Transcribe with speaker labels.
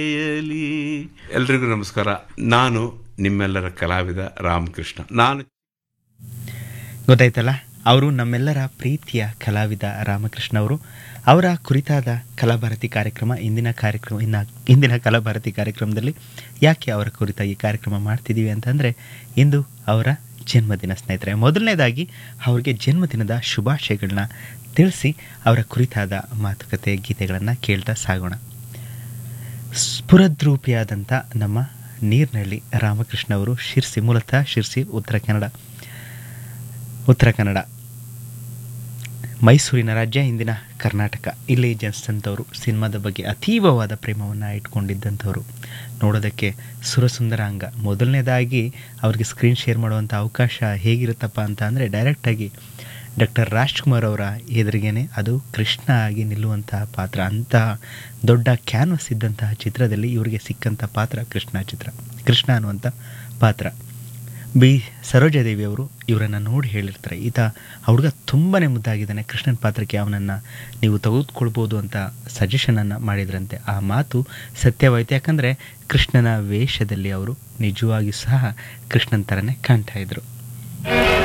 Speaker 1: ಎಲ್ರಿಗೂ ನಮಸ್ಕಾರ ನಾನು ನಿಮ್ಮೆಲ್ಲರ ಕಲಾವಿದ ರಾಮಕೃಷ್ಣ ನಾನು
Speaker 2: ಗೊತ್ತಾಯ್ತಲ್ಲ ಅವರು ನಮ್ಮೆಲ್ಲರ ಪ್ರೀತಿಯ ಕಲಾವಿದ ರಾಮಕೃಷ್ಣ ಅವರು ಅವರ ಕುರಿತಾದ ಕಲಾಭಾರತಿ ಕಾರ್ಯಕ್ರಮ ಇಂದಿನ ಕಾರ್ಯಕ್ರಮ ಇನ್ನ ಇಂದಿನ ಕಲಾಭಾರತಿ ಕಾರ್ಯಕ್ರಮದಲ್ಲಿ ಯಾಕೆ ಅವರ ಕುರಿತ ಈ ಕಾರ್ಯಕ್ರಮ ಮಾಡ್ತಿದ್ದೀವಿ ಅಂತಂದರೆ ಇಂದು ಅವರ ಜನ್ಮದಿನ ಸ್ನೇಹಿತರೆ ಮೊದಲನೇದಾಗಿ ಅವರಿಗೆ ಜನ್ಮದಿನದ ಶುಭಾಶಯಗಳನ್ನ ತಿಳಿಸಿ ಅವರ ಕುರಿತಾದ ಮಾತುಕತೆ ಗೀತೆಗಳನ್ನು ಕೇಳ್ತಾ ಸಾಗೋಣ ಸ್ಫುರದ್ರೂಪಿಯಾದಂಥ ನಮ್ಮ ನೀರ್ನಳ್ಳಿ ರಾಮಕೃಷ್ಣ ಅವರು ಶಿರ್ಸಿ ಮೂಲತಃ ಶಿರ್ಸಿ ಉತ್ತರ ಕನ್ನಡ ಉತ್ತರ ಕನ್ನಡ ಮೈಸೂರಿನ ರಾಜ್ಯ ಇಂದಿನ ಕರ್ನಾಟಕ ಇಲ್ಲಿ ಜನಿಸಿದಂಥವ್ರು ಸಿನಿಮಾದ ಬಗ್ಗೆ ಅತೀವವಾದ ಪ್ರೇಮವನ್ನು ಇಟ್ಕೊಂಡಿದ್ದಂಥವ್ರು ನೋಡೋದಕ್ಕೆ ಸುರಸುಂದರಾಂಗ ಮೊದಲನೇದಾಗಿ ಅವ್ರಿಗೆ ಸ್ಕ್ರೀನ್ ಶೇರ್ ಮಾಡುವಂಥ ಅವಕಾಶ ಹೇಗಿರುತ್ತಪ್ಪ ಅಂತ ಅಂದರೆ ಡೈರೆಕ್ಟಾಗಿ ಡಾಕ್ಟರ್ ರಾಜ್ಕುಮಾರ್ ಅವರ ಎದುರಿಗೇನೆ ಅದು ಕೃಷ್ಣ ಆಗಿ ನಿಲ್ಲುವಂತಹ ಪಾತ್ರ ಅಂತಹ ದೊಡ್ಡ ಕ್ಯಾನ್ವಸ್ ಇದ್ದಂತಹ ಚಿತ್ರದಲ್ಲಿ ಇವರಿಗೆ ಸಿಕ್ಕಂಥ ಪಾತ್ರ ಕೃಷ್ಣ ಚಿತ್ರ ಕೃಷ್ಣ ಅನ್ನುವಂಥ ಪಾತ್ರ ಬಿ ಸರೋಜಾದೇವಿ ಅವರು ಇವರನ್ನು ನೋಡಿ ಹೇಳಿರ್ತಾರೆ ಈತ ಆ ಹುಡುಗ ತುಂಬಾ ಮುದ್ದಾಗಿದ್ದಾನೆ ಕೃಷ್ಣನ ಪಾತ್ರಕ್ಕೆ ಅವನನ್ನು ನೀವು ತೆಗೆದುಕೊಳ್ಬೋದು ಅಂತ ಸಜೆಷನನ್ನು ಮಾಡಿದ್ರಂತೆ ಆ ಮಾತು ಸತ್ಯವಾಯಿತು ಯಾಕಂದರೆ ಕೃಷ್ಣನ ವೇಷದಲ್ಲಿ ಅವರು ನಿಜವಾಗಿ ಸಹ ಕೃಷ್ಣನ ಥರನೇ ಕಾಣ್ತಾ ಇದ್ರು